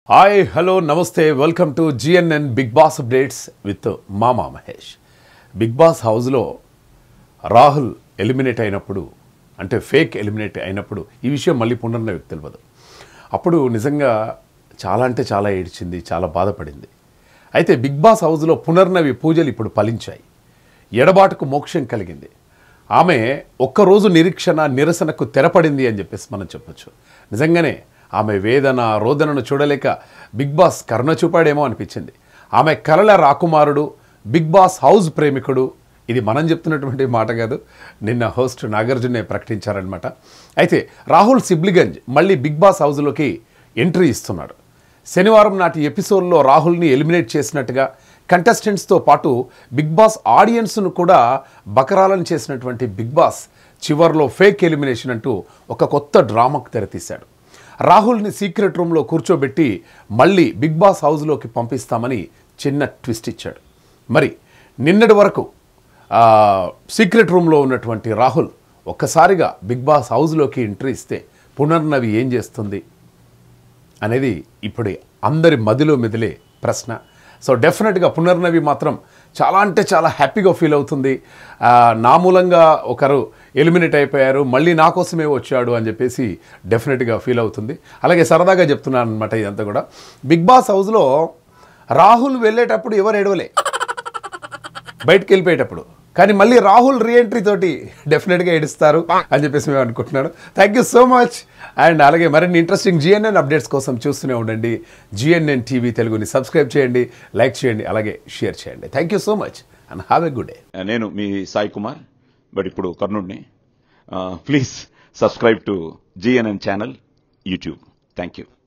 hi hello namaste welcome to GNN big boss updates with మామా Mahesh big boss హౌస్లో Rahul eliminate అయినప్పుడు అంటే ఫేక్ ఎలిమినేట్ అయినప్పుడు ఈ విషయం మళ్ళీ పునర్నవికి తెలియదు అప్పుడు నిజంగా చాలా అంటే చాలా ఏడ్చింది చాలా బాధపడింది అయితే బిగ్ బాస్ హౌస్లో పునర్నవి పూజలు ఇప్పుడు ఫలించాయి ఎడబాటుకు మోక్షం కలిగింది ఆమె ఒక్కరోజు నిరీక్షణ నిరసనకు తెరపడింది అని చెప్పేసి మనం చెప్పొచ్చు నిజంగానే ఆమె వేదన రోదనను చూడలేక బిగ్ బాస్ కరుణ చూపాడేమో అనిపించింది ఆమె కలల రాకుమారుడు బిగ్ బాస్ హౌస్ ప్రేమికుడు ఇది మనం చెప్తున్నటువంటి మాట కాదు నిన్న హోస్ట్ నాగార్జునే ప్రకటించారనమాట అయితే రాహుల్ సిబ్లిగంజ్ మళ్ళీ బిగ్ బాస్ హౌస్లోకి ఎంట్రీ ఇస్తున్నాడు శనివారం నాటి ఎపిసోడ్లో రాహుల్ని ఎలిమినేట్ చేసినట్టుగా కంటెస్టెంట్స్తో పాటు బిగ్ బాస్ ఆడియన్స్ను కూడా బకరాలను చేసినటువంటి బిగ్ బాస్ చివర్లో ఫేక్ ఎలిమినేషన్ అంటూ ఒక కొత్త డ్రామాకు తెరతీశాడు రాహుల్ని సీక్రెట్ రూమ్లో కూర్చోబెట్టి మళ్ళీ బిగ్ బాస్ హౌస్లోకి పంపిస్తామని చిన్న ట్విస్ట్ ఇచ్చాడు మరి నిన్నటి వరకు ఆ, సీక్రెట్ రూమ్లో ఉన్నటువంటి రాహుల్ ఒక్కసారిగా బిగ్ బాస్ హౌస్లోకి ఎంట్రీ ఇస్తే పునర్నవి ఏం చేస్తుంది అనేది ఇప్పుడు అందరి మదిలో మెదిలే ప్రశ్న సో డెఫినెట్గా పునర్నవి మాత్రం చాలా అంటే చాలా హ్యాపీగా ఫీల్ అవుతుంది ఆ, నా మూలంగా ఒకరు ఎలిమినేట్ అయిపోయారు మళ్ళీ నా కోసమే వచ్చాడు అని చెప్పేసి డెఫినెట్గా ఫీల్ అవుతుంది అలాగే సరదాగా చెప్తున్నాను అనమాట ఇదంతా కూడా బిగ్ బాస్ హౌస్లో రాహుల్ వెళ్ళేటప్పుడు ఎవరు ఏడవలే బయటికి వెళ్ళిపోయేటప్పుడు కానీ మళ్ళీ రాహుల్ రీఎంట్రీ తోటి డెఫినెట్గా ఏడుస్తారు అని చెప్పేసి మేము అనుకుంటున్నాను thank you so much and అలాగే మరిన్ని ఇంట్రెస్టింగ్ జిఎన్ఎన్ అప్డేట్స్ కోసం చూస్తూనే ఉండండి జిఎన్ఎన్ టీవీ తెలుగుని సబ్స్క్రైబ్ చేయండి లైక్ చేయండి అలాగే షేర్ చేయండి thank you so much and have a good day నేను మీ సాయి కుమార్ బట్ ఇప్పుడు కర్ణుడిని please subscribe to GNN channel YouTube thank you